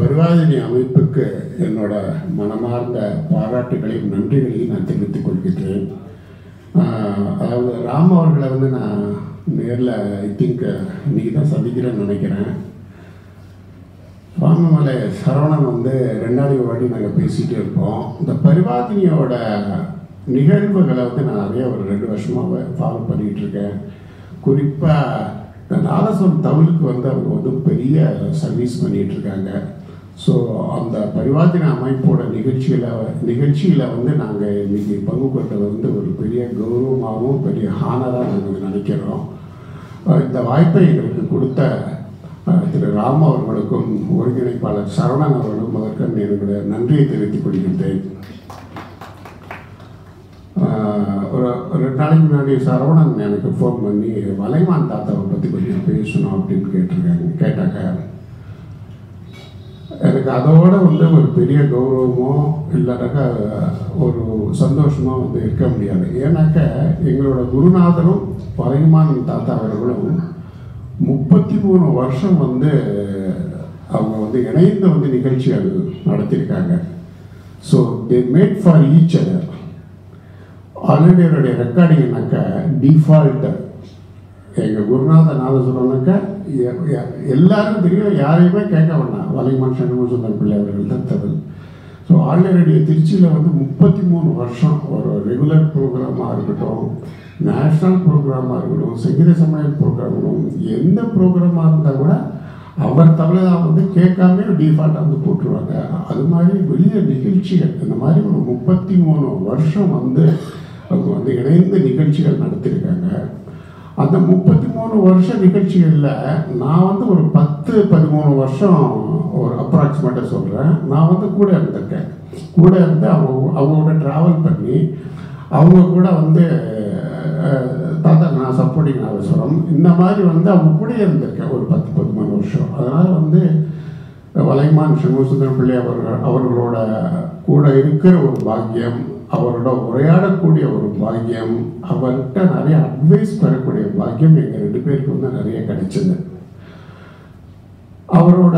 பரிவாதினி அமைப்புக்கு என்னோட மனமார்ந்த பாராட்டுகளையும் நன்றிகளையும் நான் தெரிவித்துக் கொள்கிறேன் ஆஹ் அதாவது ராம் அவர்களை வந்து நான் நேரில் ஐ திங்க் இன்னைக்கு தான் சந்திக்கிறேன்னு நினைக்கிறேன் ராமமலை சரவணன் வந்து ரெண்டாவது வாட்டி நாங்கள் பேசிகிட்டே இருப்போம் இந்த பரிவாதினியோட நிகழ்வுகளை வந்து நான் நிறைய ஒரு ரெண்டு வருஷமாக ஃபாலோ பண்ணிகிட்டு இருக்கேன் குறிப்பாக இந்த நாதஸ்வரம் தமிழுக்கு வந்து அவங்க வந்து பெரிய சர்வீஸ் பண்ணிகிட்டு இருக்காங்க ஸோ அந்த பரிவாதின அமைப்போட நிகழ்ச்சியில் நிகழ்ச்சியில் வந்து நாங்கள் இன்னைக்கு பங்கு கொண்டது வந்து ஒரு பெரிய கௌரவமாகவும் பெரிய ஹானராக நாங்கள் நினைக்கிறோம் அஹ் இந்த வாய்ப்பை எங்களுக்கு கொடுத்த அஹ், திரு ராம் அவர்களுக்கும் ஒருங்கிணைப்பாளர் சரவணன் அவர்களும் முதற்கண் என்னுடைய நன்றியை தெரிவித்துக் கொள்கின்றேன் ஆஹ், ஒரு ஒரு ரெண்டு நாளைக்கு முன்னாடி சரவணன் எனக்கு ஃபோன் பண்ணி வலைமான் தாத்தாவை பற்றி கொஞ்சம் பேசணும் அப்படின்னு கேட்டிருக்காங்க கேட்டாங்க எனக்கு அதோட வந்து ஒரு பெரிய கௌரவமோ இல்லைனாக்கா ஒரு சந்தோஷமோ வந்து இருக்க முடியாது ஏன்னாக்க எங்களோட குருநாதரும் வலைமான் தாத்தா அவர்களும் முப்பத்தி மூணு வருஷம் வந்து அவங்க வந்து இணைந்து வந்து நிகழ்ச்சிகள் நடத்தியிருக்காங்க so they made for each other ஆல்ரெடியோடைய ரெக்கார்டிங்னாக்கா டிஃபால்ட் எங்கள் குருநாத நாதசுரனாக்கா எல்லாரும் தெரியும் யாரையுமே கேட்க வேண்டாம் வலைமான் சண்முகசுந்தர் பிள்ளை அவர்கள் தான் தவறு ஸோ ஆல்ரெடி திருச்சியில் வந்து முப்பத்தி மூணு வருஷம் ஒரு ரெகுலர் ப்ரோக்ராமாக இருக்கட்டும் நேஷ்னல் ப்ரோக்ராமாக இருக்கட்டும் சங்கீத சமையல் ப்ரோக்ராம் எந்த ப்ரோக்ராமாக இருந்தால் கூட அவர் தமிழை வந்து கேட்காம டிஃபால்ட்டாக வந்து போட்டுருவாங்க அது மாதிரி வெளிய நிகழ்ச்சிகள் இந்த மாதிரி ஒரு முப்பத்தி மூணு வருஷம் வந்து அவங்க வந்து இணைந்து நிகழ்ச்சிகள் நடத்தியிருக்காங்க அந்த முப்பத்தி மூணு வருஷ நிகழ்ச்சிகளில் நான் வந்து ஒரு பத்து பதிமூணு வருஷம் ஒரு அப்ராக்சிமேட்டாக சொல்கிறேன் நான் வந்து கூட இருந்திருக்கேன் கூட இருந்து அவங்க அவங்களோட ட்ராவல் பண்ணி அவங்க கூட வந்து அஹ், தாத்தா நான் சப்போர்ட்டிங் நாதஸ்வரம் இந்த மாதிரி வந்து அவங்க கூட இருந்திருக்கேன் ஒரு பத்து பதிமூணு வருஷம் அதனால் வந்து வலைமான் சண்முகசுந்தரம் பிள்ளை அவர்கள் அவர்களோட கூட இருக்கிற ஒரு பாக்கியம் அவரோட உரையாடக்கூடிய ஒரு பாக்கியம் அவர்கிட்ட நிறைய அட்வைஸ் பெறக்கூடிய பாக்கியம் எங்கள் ரெண்டு பேருக்கு வந்து நிறைய கிடைச்சது அவரோட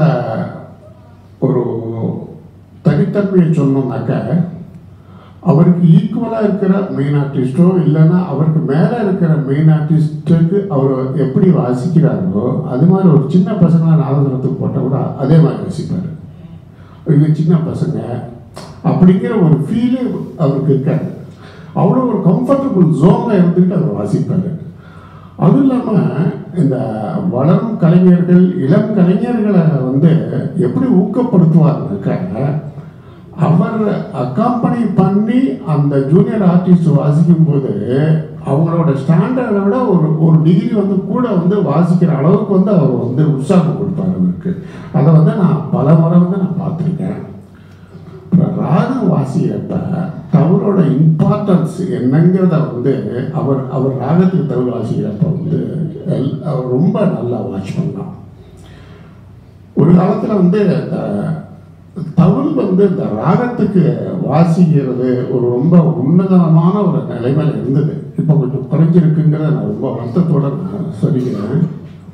ஒரு தனித்தன்மையை சொன்னோம்னாக்க அவருக்கு ஈக்குவலாக இருக்கிற மெயின் ஆர்டிஸ்டோ இல்லைன்னா அவருக்கு மேலே இருக்கிற மெயின் ஆர்டிஸ்ட்டுக்கு அவர் எப்படி வாசிக்கிறாரோ அது மாதிரி ஒரு சின்ன பசங்க நாதஸ்வரத்துக்கு போட்டால் கூட அதே மாதிரி வாசிப்பார் இது சின்ன பசங்க அப்படிங்கிற ஒரு ஃபீலே அவருக்கு இருக்காது அவ்வளோ ஒரு கம்ஃபர்டபுள் ஜோனில் இருந்துக்கிட்டு அவர் வாசிப்பார் அதுவும் இல்லாமல் இந்த வளரும் கலைஞர்கள் இளம் கலைஞர்களை வந்து எப்படி ஊக்கப்படுத்துவார்னாக்க அவர் அக்காம்பனி பண்ணி அந்த ஜூனியர் ஆர்டிஸ்ட் வாசிக்கும் போது அவங்களோட ஸ்டாண்டர்டை விட ஒரு ஒரு டிகிரி வந்து கூட வந்து வாசிக்கிற அளவுக்கு வந்து அவர் வந்து உற்சாகம் கொடுப்பார் அவருக்கு அதை வந்து நான் பல முறை வந்து நான் பார்த்துருக்கேன் அப்புறம் ராகம் வாசிக்கிறப்ப தவறோட இம்பார்ட்டன்ஸ் என்னங்கிறத வந்து அவர் அவர் ராகத்துக்கு தவிர வாசிக்கிறப்ப வந்து எல்- அவர் ரொம்ப நல்லா வாட்ச் பண்ணலாம் ஒரு காலத்தில் வந்து இந்த தவுள் வந்து இந்த ராகத்துக்கு வாசிக்கிறது ஒரு ரொம்ப உன்னதமான ஒரு நிலைமையில இருந்தது இப்போ கொஞ்சம் குறைஞ்சிருக்குங்கிறத நான் ரொம்ப வருத்தத்தோட நான் சொல்லிக்கிறேன்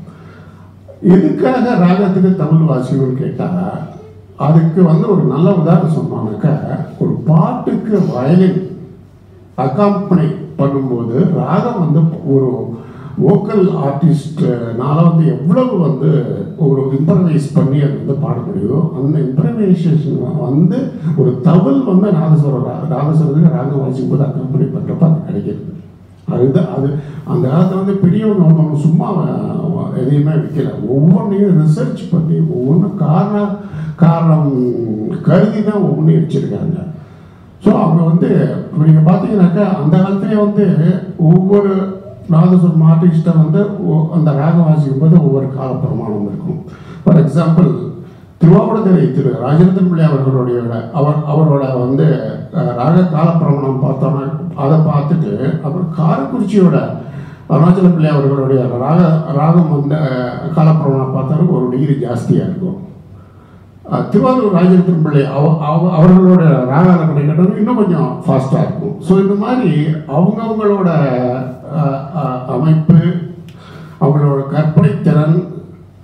எதுக்காக ராகத்துக்கு தமிழ் வாசிக்கணும்னு கேட்டால் அதுக்கு வந்து ஒரு நல்ல உதாரணம் சொன்னோம்னாக்கா ஒரு பாட்டுக்கு வயலின் அக்காம்பனி பண்ணும்போது ராகம் வந்து ஒரு வோக்கல் ஆர்டிஸ்ட்னால வந்து எவ்வளவு வந்து ஒரு இம்ப்ரவைஸ் பண்ணி அது வந்து பாட முடியுதோ அந்த இம்ப்ரவைசேஷன் வந்து ஒரு தவில் வந்து நாதஸ்வரம் ரா- நாதஸ்வரத்துக்கு ராகம் வாசிக்கும் போது அக்காம்பனி பண்ணுறப்ப அது கிடைக்கிறது அதுதான் அது அந்த காலத்தில் வந்து பெரியவங்க வந்து ஒன்று சும்மா அஹ், எதையுமே வைக்கல ஒவ்வொன்றையும் ரிசர்ச் பண்ணி ஒவ்வொன்றும் காரணம் காரணம் கருதி தான் ஒவ்வொன்றையும் வச்சுருக்காங்க ஸோ அவங்க வந்து இப்போ நீங்கள் பார்த்தீங்கன்னாக்கா அந்த காலத்துலேயே வந்து ஒவ்வொரு நாதஸ்வரம் ஆர்டிஸ்ட்டை வந்து ஒ- அந்த ராகம் வாசிக்கும் போது ஒவ்வொரு கால பிரமாணம் இருக்கும் ஃபார் எக்ஸாம்பிள் திருவாவூடதுறை திரு ராஜரத்தன் பிள்ளை அவர்களுடைய அவர் அவரோட வந்து அஹ், ராக கால பிரமாணம் பார்த்தோன்னா அதை பார்த்துட்டு அப்புறம் காரக்குறிச்சியோட அருணாச்சல பிள்ளை அவர்களுடைய ராக ராகம் வந்து அஹ், காலப்பிரமாணம் பார்த்தாலும் ஒரு டிகிரி ஜாஸ்தியாக இருக்கும் அஹ் திருவாரூர் ராஜரத்னம் பிள்ளை அவ அவ- அவர்களோட ராகாலக்கடை கட்டணம் இன்னும் கொஞ்சம் ஃபாஸ்ட்டாக இருக்கும் ஸோ இந்த மாதிரி அவங்கவுங்களோட அஹ், அஹ், அமைப்பு அவங்களோட கற்பனை திறன்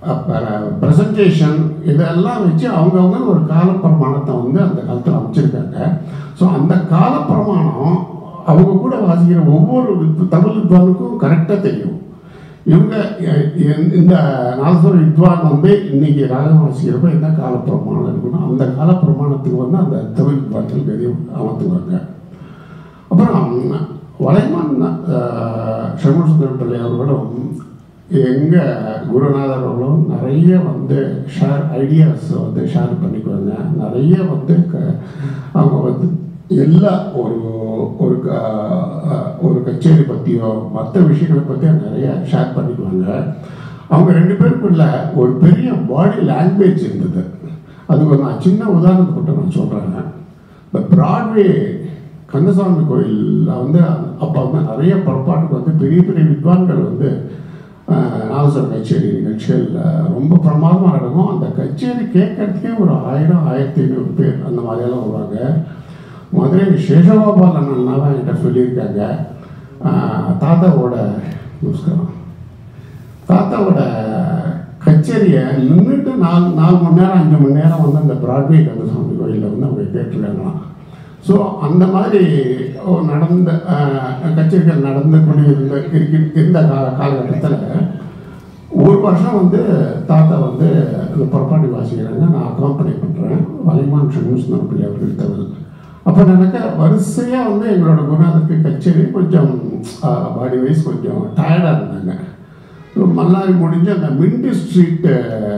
ப்ரெசன்டேஷன் இதெல்லாம் வச்சு அவங்கவுங்க ஒரு காலப்பிரமாணத்தை வந்து அந்த காலத்தில் அமைச்சிருக்காங்க ஸோ அந்த காலப்பிரமாணம் அவங்க கூட வாசிக்கிற ஒவ்வொரு வித்- தமிழ் வித்வானுக்கும் கரெக்டாக தெரியும் இவங்க எ- எ- இந்த நாதஸ்வர வித்வான் வந்து இன்னைக்கு ராகம் வாசிக்கிறப்ப என்ன காலப்பிரமாணம் இருக்கணும் அந்த காலப்பிரமாணத்துக்கு வந்து அந்த தமிழ் வித்வான்கள் எதையும் அமர்த்துவாங்க அப்புறம் வளைமான் சண்முகசுந்தரம் பிள்ளை அவர்களும் எங்கள் குருநாதர் அவர்களும் நிறைய வந்து ஷேர் ஐடியாஸ் வந்து ஷேர் பண்ணிக்குவாங்க நிறைய வந்து க- அவங்க வந்து எல்லா ஒரு ஒரு க- ஒரு கச்சேரி பற்றியோ மற்ற விஷயங்களை பற்றியோ நிறைய ஷேர் பண்ணிக்குவாங்க அவங்க ரெண்டு பேருக்குள்ள ஒரு பெரிய பாடி லாங்குவேஜ் இருந்தது அதுக்கு நான் சின்ன உதாரணத்தை மட்டும் நான் சொல்கிறேன் இந்த பிராட்வே கந்தசாமி கோயிலில் வந்து அப்போ வந்து நிறைய புறப்பாட்டுக்கு வந்து பெரிய பெரிய வித்வான்கள் வந்து ஆஹ், நாதஸ்வர கச்சேரி நிகழ்ச்சிகள் ஆஹ், ரொம்ப பிரமாதமாக நடக்கும் அந்த கச்சேரி கேட்கறதுக்கே ஒரு ஆயிரம் ஆயிரத்தி ஐநூறு பேர் அந்த மாதிரியெல்லாம் வருவாங்க மதுரை சேஷகோபாலன் அண்ணாவை என்கிட்ட சொல்லியிருக்காங்க ஆஹ், தாத்தாவோட நமஸ்காரம் தாத்தாவோட கச்சேரியை நின்றுட்டு நாலு நாலு மணி நேரம் அஞ்சு மணி நேரம் வந்து அந்த பிராட்வே கந்தசாமி கோயிலில் வந்து அவங்க கேட்டிருக்காங்களாம் ஸோ அந்த மாதிரி ஒரு நடந்த அஹ், கச்சேரிகள் நடந்து கொண்டு இருந்த இருக்க இருந்த கால காலகட்டத்தில் ஒரு வருஷம் வந்து தாத்தா வந்து அந்த புறப்பாடு வாசிக்கிறாங்க நான் அக்காம்பனி பண்ணுறேன் வலிமான் சண்முகசுந்தரம் பிள்ளை அவர்கள் தவிர அப்போ எனக்கு வரிசையாக வந்து எங்களோட குருநாதருக்கு கச்சேரி கொஞ்சம் பாடி வைஸ் கொஞ்சம் டயர்டாக இருந்தாங்க மல்லாரி முடிஞ்சு அந்த மின்டி ஸ்ட்ரீட்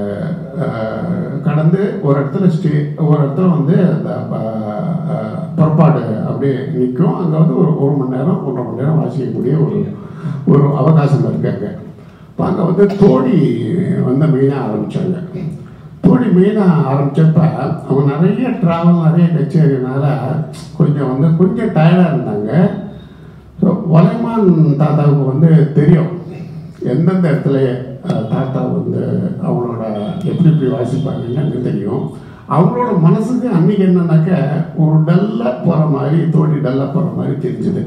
கடந்து ஒரு இடத்துல ஸ்டே ஒரு இடத்துல வந்து அந்த அஹ், புறப்பாடு அப்படியே நிற்கும் அங்கே வந்து ஒரு ஒரு மணி நேரம் ஒன்றரை மணி நேரம் வாசிக்கக்கூடிய ஒரு ஒரு அவகாசம் இருக்காங்க இப்போ அங்கே வந்து தோடி வந்து மெயினாக ஆரம்பித்தாங்க தோடி மெயினாக ஆரம்பித்தப்ப அவங்க நிறைய ட்ராவல் நிறைய கச்சேரினால கொஞ்சம் வந்து கொஞ்சம் டயர்டாக இருந்தாங்க ஸோ வலைமான் தாத்தாவுக்கு வந்து தெரியும் எந்தெந்த இடத்துல அஹ், தாத்தா வந்து அவங்களோட எப்படி எப்படி வாசிப்பாங்கன்னு எனக்கு தெரியும் அவங்களோட மனசுக்கு அன்னைக்கு என்னன்னாக்க ஒரு டல்லாக போகிற மாதிரி தோடி டல்லாக போகிற மாதிரி தெரிஞ்சுது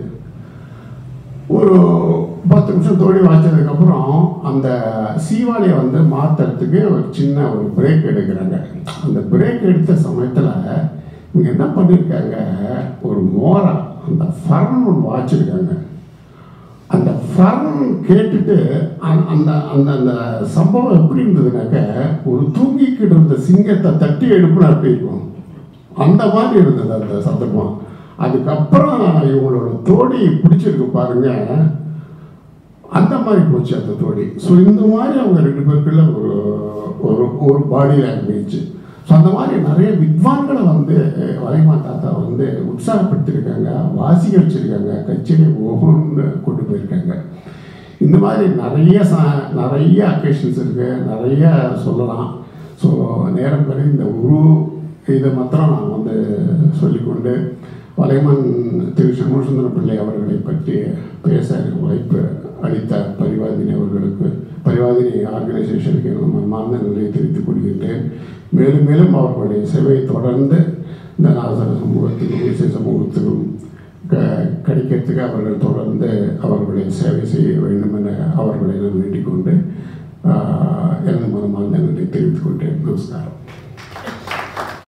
ஒரு பத்து நிமிஷம் தோடி வாய்ச்சதுக்கப்புறம் அந்த சீவாளியை வந்து மாற்றுறதுக்கு ஒரு சின்ன ஒரு பிரேக் எடுக்கிறாங்க அந்த பிரேக் எடுத்த சமயத்தில் இவங்க என்ன பண்ணியிருக்காங்க ஒரு மோரா அந்த ஃபர்ன் ஒன்று வாய்ச்சிருக்காங்க அந்த ஃபர்ன் கேட்டுட்டு அந்த அந்த அந்த அந்த சம்பவம் எப்படி இருந்ததுனாக்க ஒரு தூங்கிக்கிட்டு இருந்த சிங்கத்தை தட்டி எழுப்புனா எப்படி இருக்கும் அந்த மாதிரி இருந்தது அந்த சந்தர்ப்பம் அதுக்கப்புறம் இவங்களோட தோடி பிடிச்சிருக்கு பாருங்க அந்த மாதிரி போச்சு அந்த தோடி ஸோ இந்த மாதிரி அவங்க ரெண்டு பேருக்குள்ள ஒரு ஒரு ஒரு பாடி லாங்குவேஜ் ஸோ அந்த மாதிரி நிறைய வித்வான்களை வந்து வலைமா தாத்தா வந்து உற்சாகப்படுத்தியிருக்காங்க வாசிக்க வச்சிருக்காங்க கச்சேரி ஓகோன்னு கொண்டு போயிருக்காங்க இந்த மாதிரி நிறைய ச நிறைய அக்கேஷன்ஸ் இருக்குது நிறைய சொல்லலாம் ஸோ நேரம் கருதி இந்த உரு இதை மாத்திரம் நான் வந்து சொல்லிக்கொண்டு வலைமன் திரு சண்முகசுந்தர பிள்ளை அவர்களை பற்றி பேச எனக்கு வாய்ப்பு அளித்த பரிவாதினி அவர்களுக்கு பரிவாதினி ஆர்கனைசேஷனுக்கு நம்ம மாந்த நிலையை தெரிவித்துக் கொள்கின்றேன் மேலும் மேலும் அவர்களுடைய சேவையை தொடர்ந்து இந்த நாசர சமூகத்துக்கும் இசை சமூகத்துக்கும் க கிடைக்கிறதுக்கு அவர்கள் தொடர்ந்து அவர்களுடைய சேவை செய்ய வேண்டும் என அவர்களை நான் வேண்டிக் கொண்டு ஆஹ், எனது மனமார்ந்த நன்றி தெரிவித்துக் கொண்டேன் நமஸ்காரம்